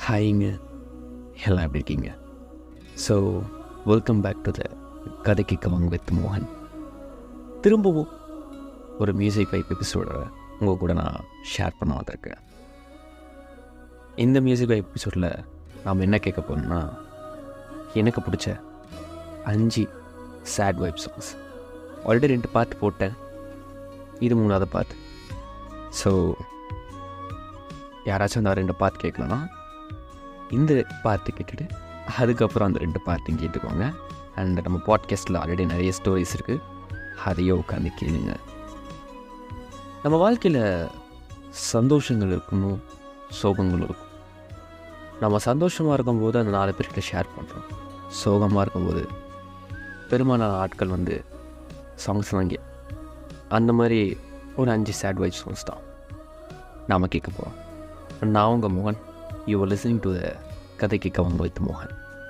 ஹாய்ங்க எல்லாம் எப்படி இருக்கீங்க so welcome back to the கதைக்கு கவங் வித் மோகன் திரும்பவும் ஒரு மியூசிக் வைப் எபிசோட உங்கள் கூட நான் ஷேர் பண்ண வந்திருக்கேன் இந்த மியூசிக் வைப் எபிசோடில் நாம் என்ன கேட்க போகிறோம்னா எனக்கு பிடிச்ச அஞ்சு சேட் வைப் சாங்ஸ் ஆல்ரெடி ரெண்டு பார்ட் போட்டேன் இது மூணாவது பார்ட் ஸோ யாராச்சும் அந்த ரெண்டு பார்ட் கேட்கலன்னா இந்த பார்ட்டு கேட்டுட்டு அதுக்கப்புறம் அந்த ரெண்டு பார்ட்டையும் கேட்டுக்கோங்க அண்ட் நம்ம பாட்காஸ்ட்டில் ஆல்ரெடி நிறைய ஸ்டோரிஸ் இருக்குது அதையும் உட்காந்து கேளுங்க நம்ம வாழ்க்கையில் சந்தோஷங்கள் இருக்கணும் சோகங்கள் இருக்கும் நம்ம சந்தோஷமாக இருக்கும்போது அந்த நாலு பேர்கிட்ட ஷேர் பண்ணுறோம் சோகமாக இருக்கும்போது பெரும்பாலான ஆட்கள் வந்து சாங்ஸ் வாங்கி அந்த மாதிரி ஒரு அஞ்சு சேட் வைப் சாங்ஸ் தான் நாம் கேட்க போகிறோம் நான் உங்கள் மோகன் you are listening to the கதை கேட்க வங்க வித் மோகன்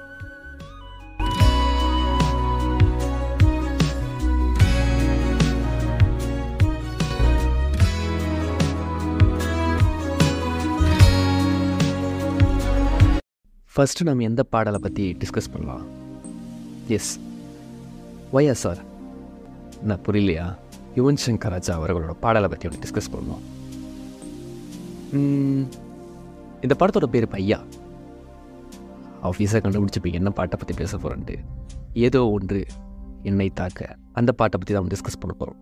ஃபஸ்ட்டு நம்ம எந்த பாடலை பற்றி டிஸ்கஸ் பண்ணலாம் எஸ் ஒய்யா சார் நான் புரியலையா யுவன் சங்கர் ராஜா அவர்களோட பாடலை பற்றி ஒன்று டிஸ்கஸ் பண்ணலாம் ம், இந்த படத்தோட பேர் பையா ஆஃபீஸாக கண்டுபிடிச்சிப்பீங்க என்ன பாட்டை பற்றி பேச போகிறேன்ட்டு ஏதோ ஒன்று என்னை தாக்க அந்த பாட்டை பற்றி தான் டிஸ்கஸ் பண்ண போகிறோம்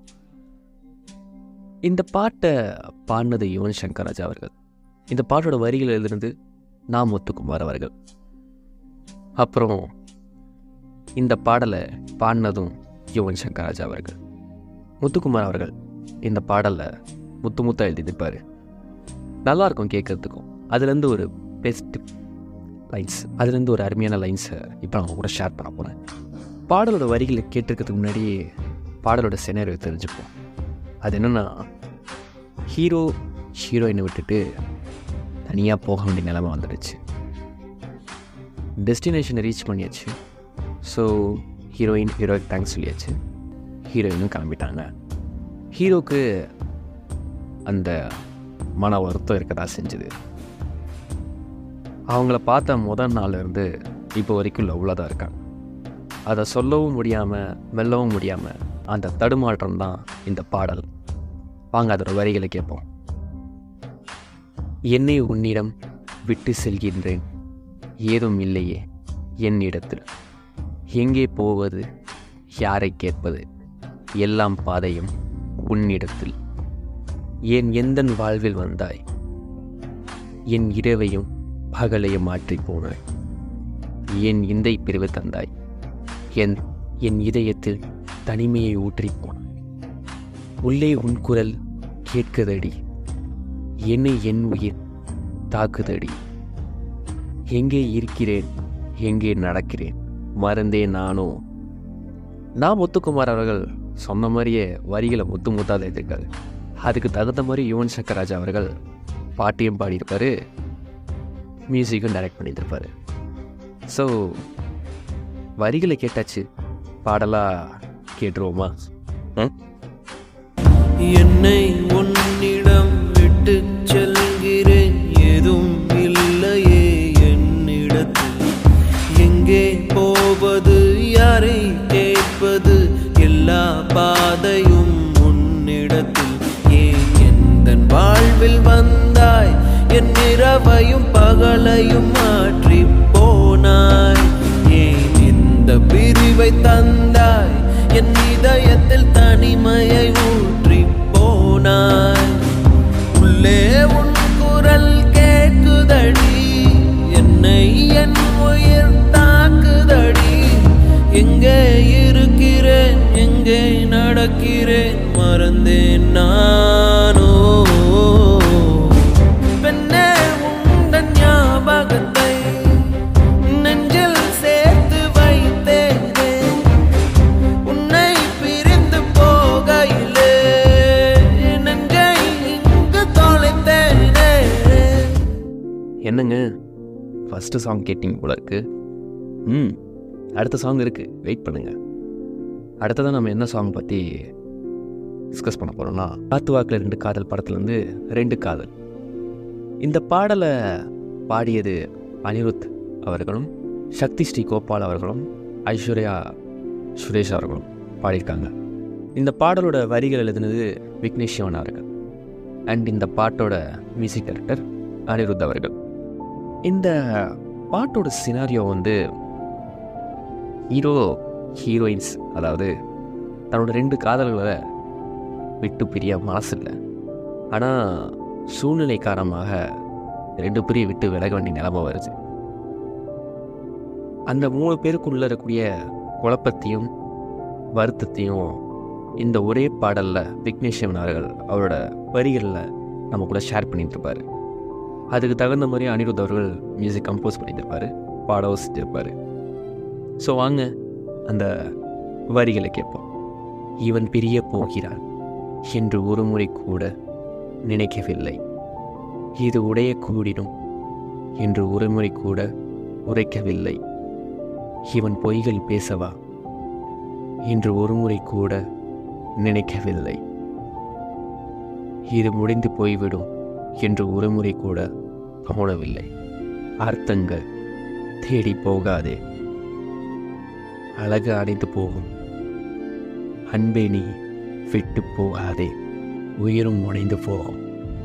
இந்த பாட்டை பாடினது யுவன் சங்கர் ராஜா அவர்கள் இந்த பாட்டோட வரிகள் எழுதுனது நான் முத்துக்குமார் அவர்கள் அப்புறம் இந்த பாடலை பாடினதும் யுவன் சங்கர் ராஜா அவர்கள் முத்துக்குமார் அவர்கள் இந்த பாடலை முத்து முத்தா எழுதியிருப்பார் நல்லா இருக்கும் கேட்கறதுக்கும் அதுலேருந்து ஒரு பெஸ்ட் லைன்ஸ் அதுலேருந்து ஒரு அருமையான லைன்ஸை இப்போ நான் உங்க கூட ஷேர் பண்ண போகிறேன் பாடலோட வரிகளை கேட்டிருக்கிறதுக்கு முன்னாடி பாடலோட சினரியை தெரிஞ்சுப்போம் அது என்னென்னா ஹீரோ ஹீரோயினை விட்டுட்டு தனியாக போக வேண்டிய நிலைமை வந்துடுச்சு டெஸ்டினேஷனை ரீச் பண்ணியாச்சு ஸோ ஹீரோயின் ஹீரோய்க்கு தேங்க்ஸ் சொல்லியாச்சு ஹீரோயினும் கிளம்பிட்டாங்க ஹீரோக்கு அந்த மன வருத்தம் இருக்கதா செஞ்சுது அவங்கள பார்த்த முதல் நாள்ல இருந்து இப்போ வரைக்கும் லவ்வில் தான் இருக்காங்க அதை சொல்லவும் முடியாமல் மெல்லவும் முடியாமல் அந்த தடுமாற்றம் தான் இந்த பாடல் வாங்க அதோட வரிகளை கேட்போம் என்னை உன்னிடம் விட்டு செல்கின்றேன் ஏதும் இல்லையே என்னிடத்தில் எங்கே போவது யாரை கேட்பது எல்லாம் பாதையும் உன்னிடத்தில் என் எந்தன் வாழ்வில் வந்தாய் என் இரவையும் பகலையும் மாற்றி போனாய் என் இந்தை பிரிவு தந்தாய் என் என் இதயத்தில் தனிமையை ஊற்றி போனாய் உள்ளே உன் குரல் கேட்குதடி என்னை என் உயிர் தாக்குதடி எங்கே இருக்கிறேன் எங்கே நடக்கிறேன் மறந்தே நானோ நான் முத்துக்குமார் அவர்கள் சொன்ன மாதிரியே வரிகளை முத்து முத்தாக எழுதியிருக்காரு அதுக்கு தகுந்த மாதிரி யுவன் சங்கர் ராஜா அவர்கள் பாட்டியும் பாடியிருப்பார் மியூசிக்கும் டைரக்ட் பண்ணியிருப்பார் ஸோ வரிகளை கேட்டாச்சு பாடலாக கேட்டுருவோமா ம் என்னை உன்னிடம் விட்டு செல்கிறேன் எதுவும் இல்லையே என்னிடத்தில் எங்கே போவது யாரை கேட்பது எல்லா பாதையும் உன்னிடத்தில் ஏன் எந்த வாழ்வில் வந்தாய் என் இரவையும் பகலையும் மாற்றி போனாய் ஏன் இந்த பிரிவை தந்தாய் என் இதயத்தில் தனிமையை ஊற்றி போனாய் உள்ளே உன் குரல் கேட்குதடி என்னை என் உயிர் தாக்குதடி எங்கே இருக்கிறேன் எங்கே நடக்கிறேன் மறந்தேன் நானோ பெண்ணே உந்தன் ஞாபகத்தை நெஞ்சில் சேர்த்து வைத்தேனே உன்னை பிரிந்து போகையிலே நெஞ்சை இங்கு தொலைத்தேனே என்னங்க ஃபஸ்ட்டு சாங் கேட்டிங்க போல இருக்கு ம் அடுத்த சாங் இருக்குது வெயிட் பண்ணுங்கள் அடுத்ததான் நம்ம என்ன சாங் பற்றி டிஸ்கஸ் பண்ண போகிறோம்னா காத்து வாக்கில் ரெண்டு காதல் படத்துலேருந்து ரெண்டு காதல் இந்த பாடலை பாடியது அனிருத் அவர்களும் சக்தி ஸ்ரீ கோபால் அவர்களும் ஐஸ்வர்யா சுரேஷ் அவர்களும் பாடியிருக்காங்க இந்த பாடலோட வரிகள் எழுதினது விக்னேஷ் சிவன் அவர்கள் அண்ட் இந்த பாட்டோட மியூசிக் டைரக்டர் அனிருத் அவர்கள் இந்த பாட்டோட சினாரியோ வந்து ஹீரோ ஹீரோயின்ஸ் அதாவது தன்னோட ரெண்டு காதல்களை விட்டு பிரிய மனசு இல்லை ஆனால் சூழ்நிலை காரணமாக ரெண்டு பேரையும் விட்டு விலக வேண்டிய நிலைமை வருது அந்த மூணு பேருக்குள்ள இருக்கக்கூடிய குழப்பத்தையும் வருத்தத்தையும் இந்த ஒரே பாடலில் விக்னேஸ்வரன் அவர்கள் அவரோட வரிகளில் நம்ம கூட ஷேர் பண்ணிட்டு இருப்பாரு அதுக்கு தகுந்த மாதிரி அனிருத் அவர்கள் மியூசிக் கம்போஸ் பண்ணியிருப்பார் பாடவும் செஞ்சிருப்பார் ஸோ வாங்க அந்த வரிகளை கேட்போம் இவன் பிரிய போகிறான் என்று ஒரு முறை கூட நினைக்கவில்லை இது உடைய கூடிடும் என்று ஒரு முறை கூட உரைக்கவில்லை இவன் பொய்கள் பேசவா என்று ஒரு முறை கூட நினைக்கவில்லை இது முடிந்து போய்விடும் என்று ஒரு முறை கூட தோணவில்லை அர்த்தங்கள் தேடி போகாதே அழகு அடைந்து போகும் அன்பே நீ விட்டு போகாதே உயிரும் உடைந்து போகும்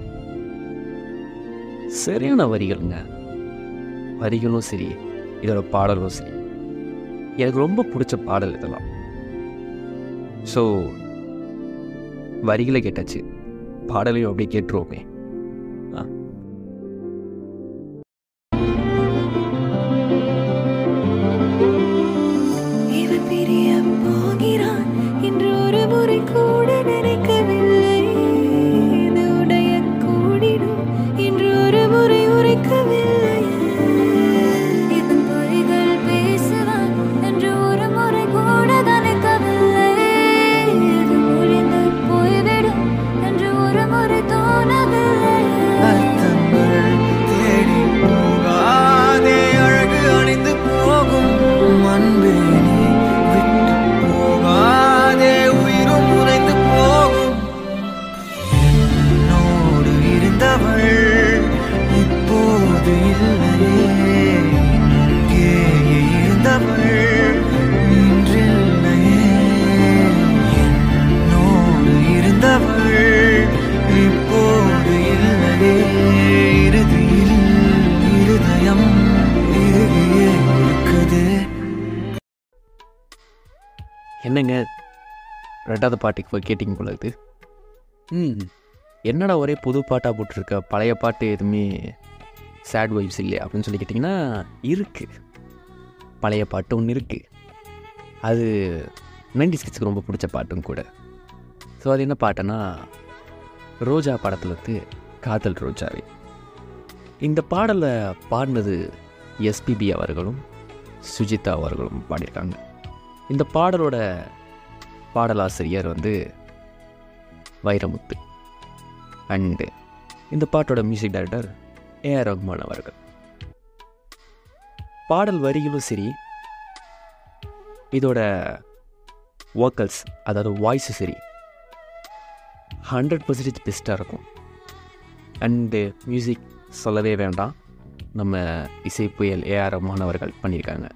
சரியான வரிகள்ங்க வரிகளும் சரி இதோட பாடலும் சரி எனக்கு ரொம்ப பிடிச்ச பாடல் இதெல்லாம் ஸோ வரிகளை கேட்டாச்சு பாடலையும் அப்படியே கேட்டுருவோமே ஆ இவன் பிரிய போகிறான் என்று ஒரு முறை கூட நினைக்கவில்லை இது உடைய கூடிடும் என்று ஒரு முறை உரைக்கவில்லை இவன் பொய்கள் பேசுவான் என்று ஒரு முறை கூட நினைக்கவில்லை இது முடிந்து போய்விடும் என்று ஒரு முறை தோணவில்லை அர்த்தங்கள் தேடி போகாதே அழகு அணிந்து போகும் அன்பே நீ விட்டு போகாதே உயிரும் உறைந்து போகும் என்னோடு இருந்தவள் இப்போது இல்லையே இங்கேயே இருந்தவள் இன்றில்லையே என்னோடு இருந்தவள் இப்போது இல்லையே இறுதியில் இருதயம் இறுதியே இருக்குது என்னங்க ரெண்டாவது பாட்டுக்கு போய் கேட்டிங்க போல இது ம் என்னடா ஒரே புது பாட்டாக போட்டிருக்க பழைய பாட்டு எதுவுமே சேட் வைப்ஸ் இல்லையா அப்படின்னு சொல்லி கேட்டிங்கன்னா இருக்குது பழைய பாட்டு ஒன்று இருக்குது அது நைன்டி ஸ்கிட்ஸ்க்கு ரொம்ப பிடிச்ச பாட்டும் கூட ஸோ அது என்ன பாட்டுன்னா ரோஜா படத்துல இருந்து காதல் ரோஜாவே இந்த பாடலை பாடினது எஸ்பிபி அவர்களும் சுஜிதா அவர்களும் பாடியிருக்காங்க இந்த பாடலோட பாடலாசிரியர் வந்து வைரமுத்து அண்டு இந்த பாட்டோட மியூசிக் டைரக்டர் ஏஆர் ரஹ்மான் அவர்கள் பாடல் வரிகளும் சரி இதோட வோக்கல்ஸ் அதாவது வாய்ஸும் சரி ஹண்ட்ரட் பர்சன்டேஜ் பெஸ்ட்டாக இருக்கும் அண்டு மியூசிக் சொல்லவே வேண்டாம் நம்ம இசை புயல் ஏஆர் ரஹ்மான் அவர்கள் பண்ணியிருக்காங்க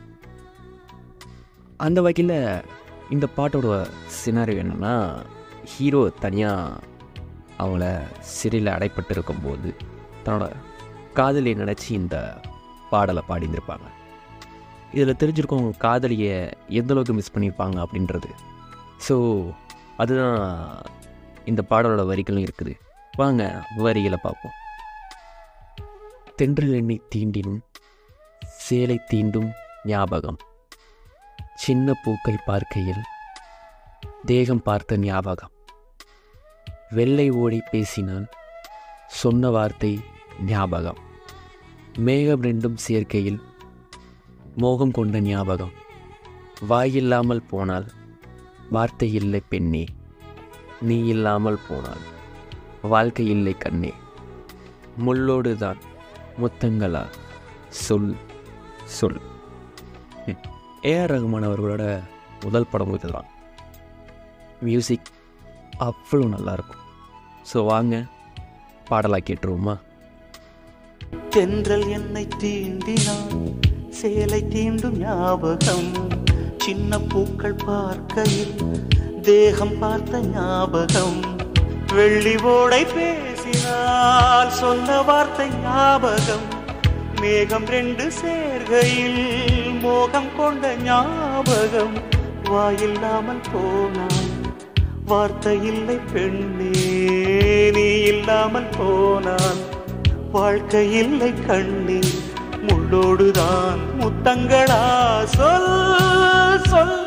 அந்த வகையில் இந்த பாட்டோட சினாரியோ என்னென்னா ஹீரோ தனியாக அவங்கள சிறையில் அடைப்பட்டு இருக்கும்போது தன்னோட காதலியை நினச்சி இந்த பாடலை பாடியிருந்திருப்பாங்க இதில் தெரிஞ்சிருக்கும் அவங்க காதலியை எந்த அளவுக்கு மிஸ் பண்ணியிருப்பாங்க அப்படின்றது ஸோ அதுதான் இந்த பாடலோட வரிகளும் இருக்குது வாங்க வரிகளை பார்ப்போம் தென்றல் எண்ணி தீண்டினும் சேலை தீண்டும் ஞாபகம் சின்ன பூக்கள் பார்க்கையில் தேகம் பார்த்த ஞாபகம் வெள்ளை ஓடி பேசினான் சொன்ன வார்த்தை ஞாபகம் மேகம் ரெண்டும் சேர்க்கையில் மோகம் கொண்ட ஞாபகம் வாயில்லாமல் போனால் வார்த்தை இல்லை பெண்ணே நீ இல்லாமல் போனால் வாழ்க்கை இல்லை கண்ணே முள்ளோடு தான் முத்தங்களா சொல் சொல் ஏஆர் ரகுமான் அவர்களோட முதல் படம் இதுதான் மியூசிக் அவ்வளோ நல்லாயிருக்கும் ஸோ வாங்க பாடலாக கேட்டுருவோமா தென்றல் என்னை தீண்டினான் சேலை தீண்டும் ஞாபகம் சின்ன பூக்கள் பார்க்கையில் தேகம் பார்த்த ஞாபகம் வெள்ளி ஓடை பேசினால் சொன்ன வார்த்தை ஞாபகம் மேகம் ரெண்டு சேர்கையில் மோகம் கொண்ட ஞாபகம் வாயில்லாமல் போனான் வார்த்தை இல்லை பெண்ணே நீ இல்லாமல் போனான் வாழ்க்கை இல்லை கண்ணே முள்ளோடுதான் முத்தங்களா சொல் சொல்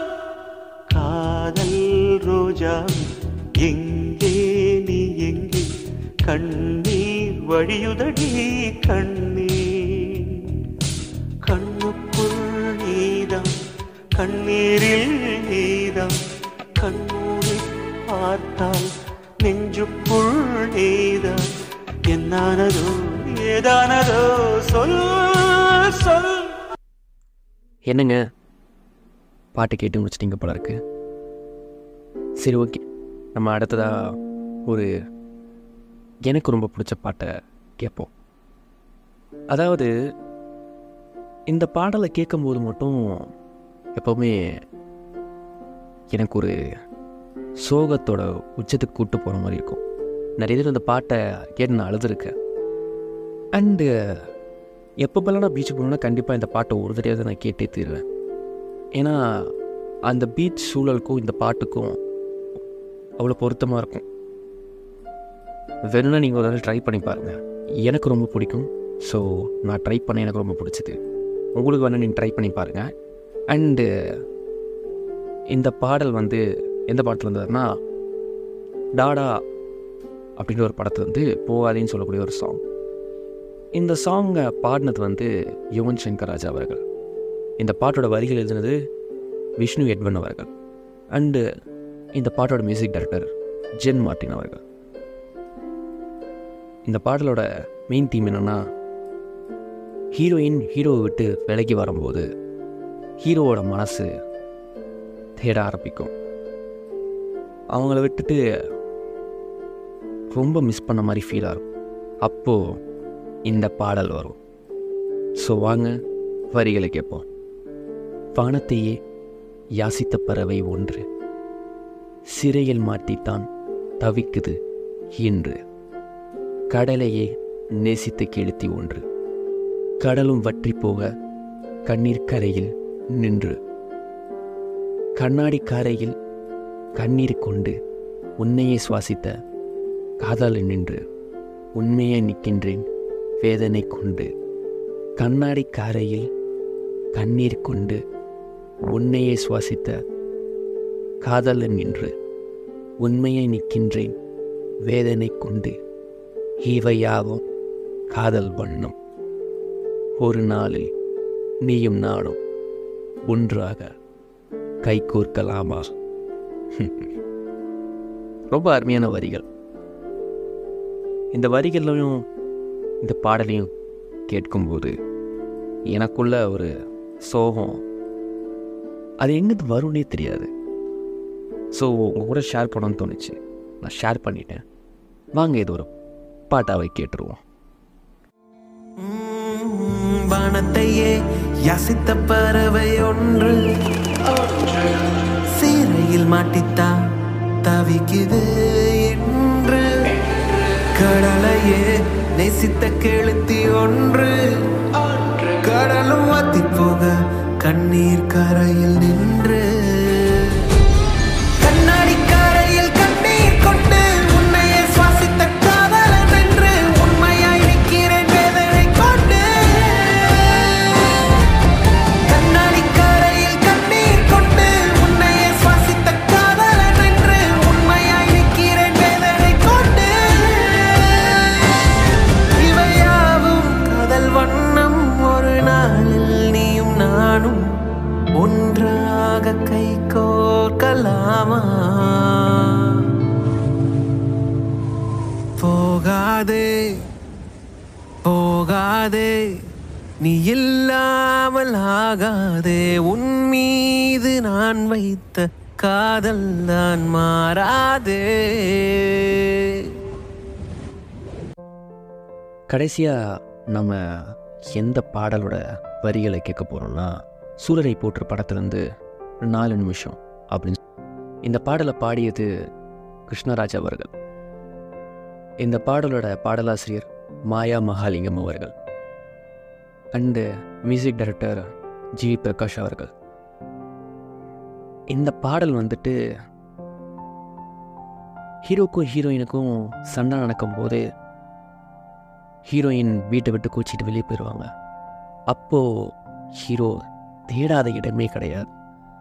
காதல் ரோஜா எங்கே நீ எங்கே கண்ணீர் வழியுதடி கண்ணீர் கண்ணுக்குள் நீதான் கண்ணீரில் நீதான் கண்ணூரி பார்த்தால் நெஞ்சுக்குள் நீதான் என்னானதோ ஏதானதோ சொல் சொல் என்னங்க பாட்டு கேட்டு முடிச்சிட்டிங்க போல இருக்கு சரி ஓகே நம்ம அடுத்ததாக ஒரு எனக்கு ரொம்ப பிடிச்ச பாட்டை கேட்போம் அதாவது இந்த பாடலை கேட்கும்போது மட்டும் எப்போவுமே எனக்கு ஒரு சோகத்தோட உச்சத்துக்கு கூட்டு போகிற மாதிரி இருக்கும் நிறைய பேர் இந்த பாட்டை கேட்டு நான் அழுதுருக்கேன் அண்டு எப்பப்பெல்லாம் நான் பீச்சுக்கு போனோன்னா கண்டிப்பாக இந்த பாட்டை ஒரு தடவை நான் கேட்டே தீருவேன் ஏன்னா அந்த பீச் சூழலுக்கும் இந்த பாட்டுக்கும் அவ்வளோ பொருத்தமாக இருக்கும் வேணும்னா நீங்கள் ஒரு தடவை ட்ரை பண்ணி பாருங்கள் எனக்கு ரொம்ப பிடிக்கும் ஸோ நான் ட்ரை பண்ண எனக்கு ரொம்ப பிடிச்சது உங்களுக்கு வேணால் நீங்கள் ட்ரை பண்ணி பாருங்கள் அண்டு இந்த பாடல் வந்து எந்த பாடத்தில் இருந்ததுன்னா டாடா அப்படின்ற ஒரு படத்தில் வந்து போகாதேன்னு சொல்லக்கூடிய ஒரு சாங் இந்த சாங்கை பாடினது வந்து யுவன் சங்கர் ராஜா அவர்கள் இந்த பாட்டோட வரிகள் எழுதினது விஷ்ணு எட்வன் அவர்கள் அண்டு இந்த பாட்டோட மியூசிக் டைரக்டர் ஜென் மார்ட்டின் அவர்கள் இந்த பாடலோட மெயின் தீம் என்னென்னா ஹீரோயின் ஹீரோவை விட்டு விலகி வரும்போது ஹீரோவோட மனசு தேட ஆரம்பிக்கும் அவங்கள விட்டுட்டு ரொம்ப மிஸ் பண்ண மாதிரி ஃபீலாக இருக்கும் அப்போது இந்த பாடல் வரும் ஸோ வாங்க வரிகளை கேட்போம் வானத்தையே யாசித்த பறவை ஒன்று சிறையில் மாட்டித்தான் தவிக்குது இன்று கடலையே நேசித்த கெளுத்தி ஒன்று கடலும் வற்றி போக கண்ணீர் கரையில் நின்று கண்ணாடி காரையில் கண்ணீர் கொண்டு உன்னையே சுவாசித்த காதல் நின்று உண்மையே நிற்கின்றேன் வேதனை கொண்டு கண்ணாடி காரையில் கண்ணீர் கொண்டு உன்னையே சுவாசித்த காதலன் நின்று உண்மையை நிற்கின்றேன் வேதனை கொண்டு இவையாவும் காதல் வண்ணம் ஒரு நாளில் நீயும் நானும் ஒன்றாக கைகோர்க்கலாமா ரொம்ப அருமையான வரிகள் இந்த வரிகளையும் இந்த பாடலையும் கேட்கும்போது எனக்குள்ள ஒரு சோகம் அது எங்கிருந்து வரும்னே தெரியாது ஸோ உங்கள் கூட ஷேர் பண்ணணும்னு தோணுச்சு நான் ஷேர் பண்ணிட்டேன் வாங்க இது ஒரு பாட்டாவை கேட்டுருவோம் உம், வானத்தையே யாசித்த பறவை ஒன்று சீரையில் மாட்டித்தா தவிக்குது என்று கடலையே நேசித்த கெளுத்தி ஒன்று கடலும் வாத்தி போக கண்ணீர் கரையில் நின்று கண்ணாடி கரையில் கண்ணீர் கொண்டு உன்னையே சுவாசித்த காதலன் என்று உண்மையாய் நிற்கிறேன் வேதனை கொண்டு கண்ணாடி கரையில் கண்ணீர் கொண்டு உன்னையே சுவாசித்த காதலன் என்று உண்மையாய் நிற்கிறேன் வேதனை கொண்டு இவையாவும் காதல் வண்ணம் ஒரு நாளில் நீயும் நானும் ஒன்றாக கை கோர்க்கலாமா போகாதே போகாதே நீ இல்லாமல் ஆகாதே உன் மீது நான் வைத்த காதல் தான் மாறாதே கடைசியாக நம்ம எந்த பாடலோட வரிகளை கேட்க போகிறோம்னா சூரரை போற்று படத்துலேருந்து நாலு நிமிஷம் அப்படின்னு இந்த பாடலை பாடியது கிருஷ்ணராஜ் அவர்கள் இந்த பாடலோட பாடலாசிரியர் மாயா மகாலிங்கம் அவர்கள் and music director G V Prakash அவர்கள் இந்த பாடல் வந்துட்டு ஹீரோக்கும் ஹீரோயினுக்கும் சண்டை நடக்கும்போது ஹீரோயின் வீட்டை விட்டு கூச்சிட்டு வெளியே போயிடுவாங்க அப்போது ஹீரோ தேடாத இடமே கிடையாது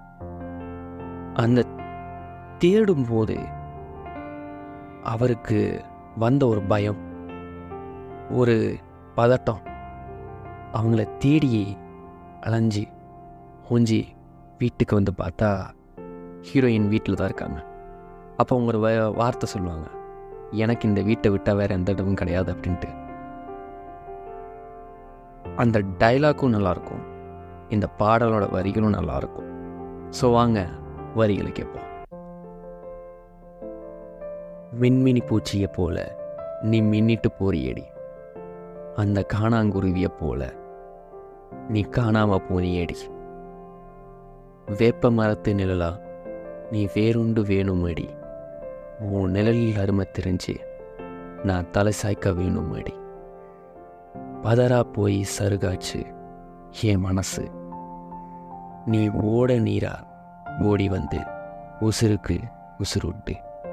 அந்த தேடும்போது அவருக்கு வந்த ஒரு பயம் ஒரு பதட்டம் அவங்கள தேடி அலைஞ்சி ஊஞ்சி வீட்டுக்கு வந்து பார்த்தா ஹீரோயின் வீட்டில் தான் இருக்காங்க அப்போ அவங்க ஒரு வ- வார்த்தை சொல்லுவாங்க எனக்கு இந்த வீட்டை விட்டால் வேறு எந்த இடமும் கிடையாது அப்படின்ட்டு அந்த டைலாக்கும் நல்லாயிருக்கும் இந்த பாடலோட வரிகளும் நல்லாயிருக்கும் ஸோ வாங்க வரிகளை கேட்போம் மின்மினி பூச்சியை போல நீ மின்னிட்டு போறியடி அந்த காணாங்குருவியை போல நீ காணாம போனியடி வேப்ப மரத்து நிழலா நீ வேறுண்டு வேணுமடி உன் நிழலில் அருமை தெரிஞ்சு நான் தலை சாய்க்க வேணுமடி பதறா போய் சருகாச்சு என் மனசு நீ ஓட நீரா ஓடி வந்து உசுருக்கு உசுருட்டு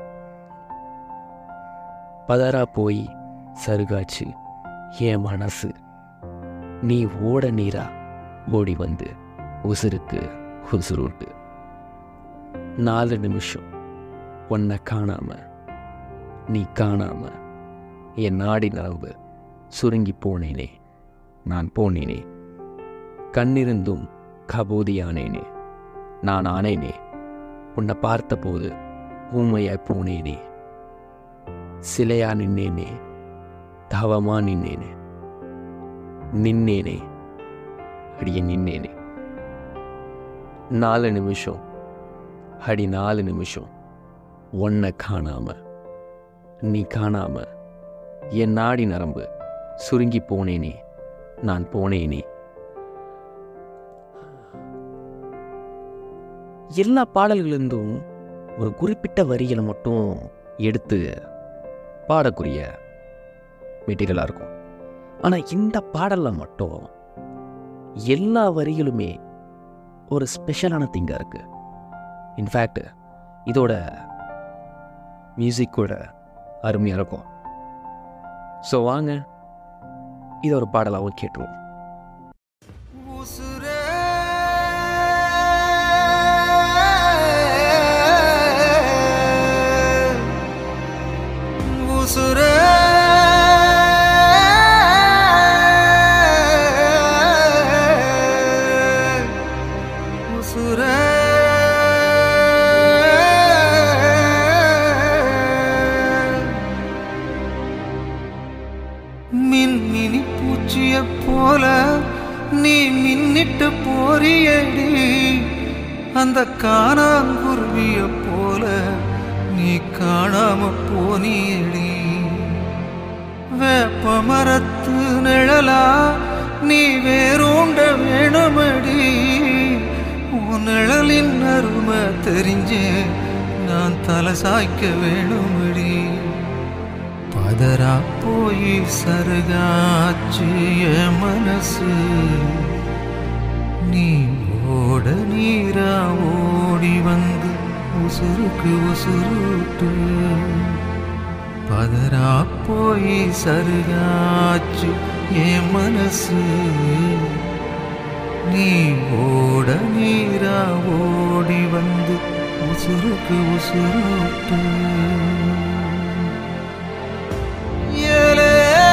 பதறா போய் சருகாச்சு என் மனசு நீ ஓட நீரா ஓடி வந்து உசுருக்கு உசுருட்டு நாலு நிமிஷம் உன்னை காணாம நீ காணாம என் நாடி நரம்பு சுருங்கி போனேனே நான் போனேனே கண்ணிருந்தும் கபோதியானேனே நான் ஆனேனே உன்னை பார்த்தபோது ஊமையாய் போனேனே சிலையா நின்னேனே தவமா நின்னேனே நின்னேனே அடிய நின்னேனே நாலு நிமிஷம் அடி நாலு நிமிஷம் ஒன்றை காணாம நீ காணாம என் நாடி நரம்பு சுருங்கி போனேனே நான் போனேனே எல்லா பாடல்களிலிருந்தும் ஒரு குறிப்பிட்ட வரிகளை மட்டும் எடுத்து பாடக்கூடிய மெட்டீரியலாக இருக்கும் ஆனால் இந்த பாடலில் மட்டும் எல்லா வரிகளுமே ஒரு ஸ்பெஷலான திங்காக இருக்கு இன்ஃபேக்ட் இதோட மியூசிக் கூட அருமையாக இருக்கும் ஸோ வாங்க இதை ஒரு பாடலாகவும் கேட்டுருவோம் உசுரே உசுரே உசுரே மின்மினி பூச்சிய போல நீ மின்னிட்டு போறியடி அந்த காணாங்குருவிய போல நீ காணாம போனியடி வேப்ப மரத்து நிழலா நீ வேரோண்ட வேணுமடி உன் நிழலின் அருமை தெரிஞ்சே நான் தலை சாய்க்க வேணுமடி பதறா போய் சருகாச்சு என் மனசு நீ ஓட நீரா ஓடி வந்து உசுருக்கு உசுருட்டு பதறா போய் சருகாச்சு என் மனசு நீ ஓட நீரா ஓடி வந்து உசுருக்கு உசுருட்டு ஏலே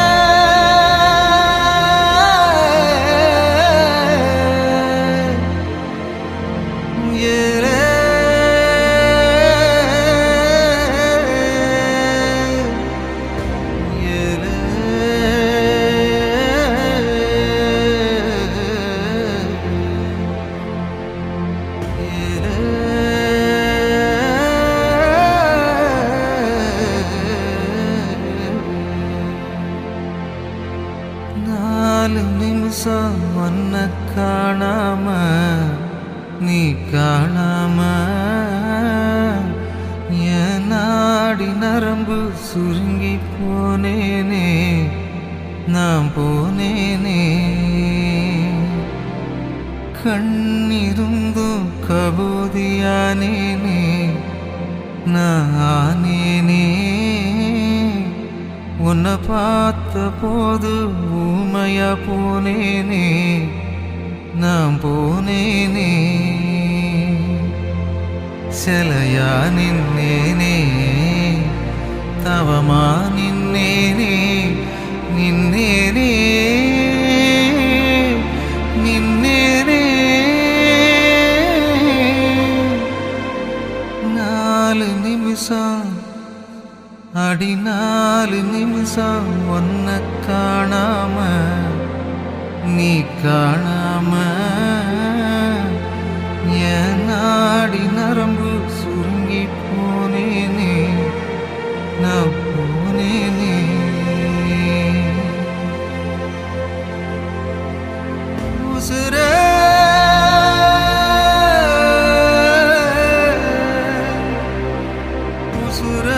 ஏலே ஏலே ஏலே நாலு நிமிஷம் ஒன்ன காணாம நீ காணாம என் நாடி நரம்பு சுருங்கி போனேனே நான் போனேனே கண்ணிருந்தும் கபூதியானேனே நான் ஆனேனே உன்னை பார்த்த போது ஊமையா போனேனே நான் போனேனே சிலையா நின்னேனே தவமா நின்னேனே நின்னேனே நின்னேனே நாலு நிமிஷம் அடி நாலு நிமிஷம் ஒன்ன காணாம நீ காணாம என் நாடி நரம்பு சுருங்கி போனேனே நான் போனேனே உசுரே உசுரே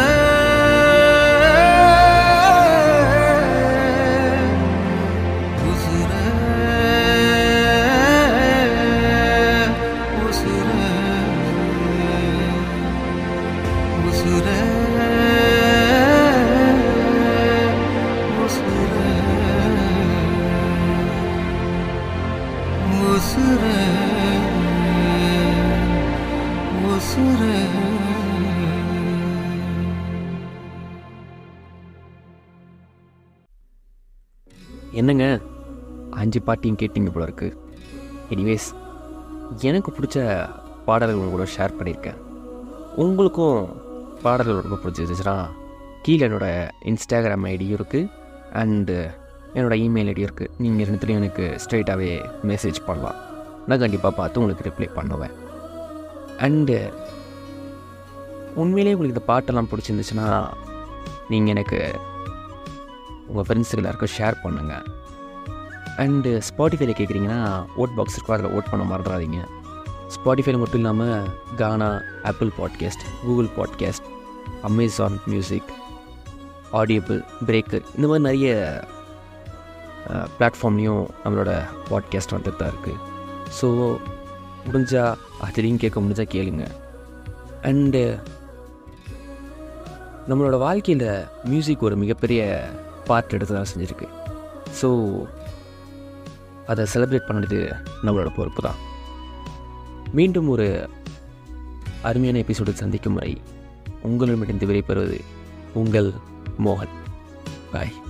உசுரே உசுரே உசுரே உசுரே உசுரே என்னங்க அஞ்சு பாட்டியும் கேட்டிங்க போல இருக்கு எனிவேஸ் எனக்கு பிடிச்ச பாடல்கள் உங்க கூட ஷேர் பண்ணியிருக்கேன் உங்களுக்கும் பாடல்கள் ரொம்ப பிடிச்சிருந்துச்சுன்னா கீழே என்னோட இன்ஸ்டாகிராம் ஐடியும் இருக்குது அண்டு என்னோட இமெயில் ஐடியும் இருக்குது நீங்கள் ரெண்டுத்துலையும் எனக்கு ஸ்ட்ரைட்டாகவே மெசேஜ் பண்ணலாம் நான் கண்டிப்பாக பார்த்து உங்களுக்கு ரிப்ளை பண்ணுவேன் அண்டு உண்மையிலேயே உங்களுக்கு இந்த பாட்டெல்லாம் பிடிச்சிருந்துச்சுன்னா நீங்கள் எனக்கு உங்கள் ஃப்ரெண்ட்ஸுக்கு எல்லாருக்கும் ஷேர் பண்ணுங்கள் அண்டு ஸ்பாட்டிஃபைல கேட்குறீங்கன்னா ஓட் பாக்ஸ் இருக்கும் அதில் ஓட் பண்ண மறந்துடாதீங்க ஸ்பாட்டிஃபைல மட்டும் இல்லாமல் Gaana Apple podcast Google podcast Amazon music Audible breaker இந்த மாதிரி நிறைய பிளாட்ஃபார்ம்லேயும் நம்மளோட பாட்காஸ்ட் வந்துட்டு தான் இருக்குது ஸோ முடிஞ்சால் அதுலேயும் கேட்க முடிஞ்சால் கேளுங்க அண்டு நம்மளோட வாழ்க்கையில் மியூசிக் ஒரு மிகப்பெரிய பார்ட் எடுத்து தான் செஞ்சுருக்கு ஸோ அதை செலிப்ரேட் பண்ணுறது நம்மளோட பொறுப்பு தான் மீண்டும் ஒரு அருமையான எபிசோடு சந்திக்கும் வரை உங்களிடமிருந்து விடைபெறுவது உங்கள் மோகன் பாய்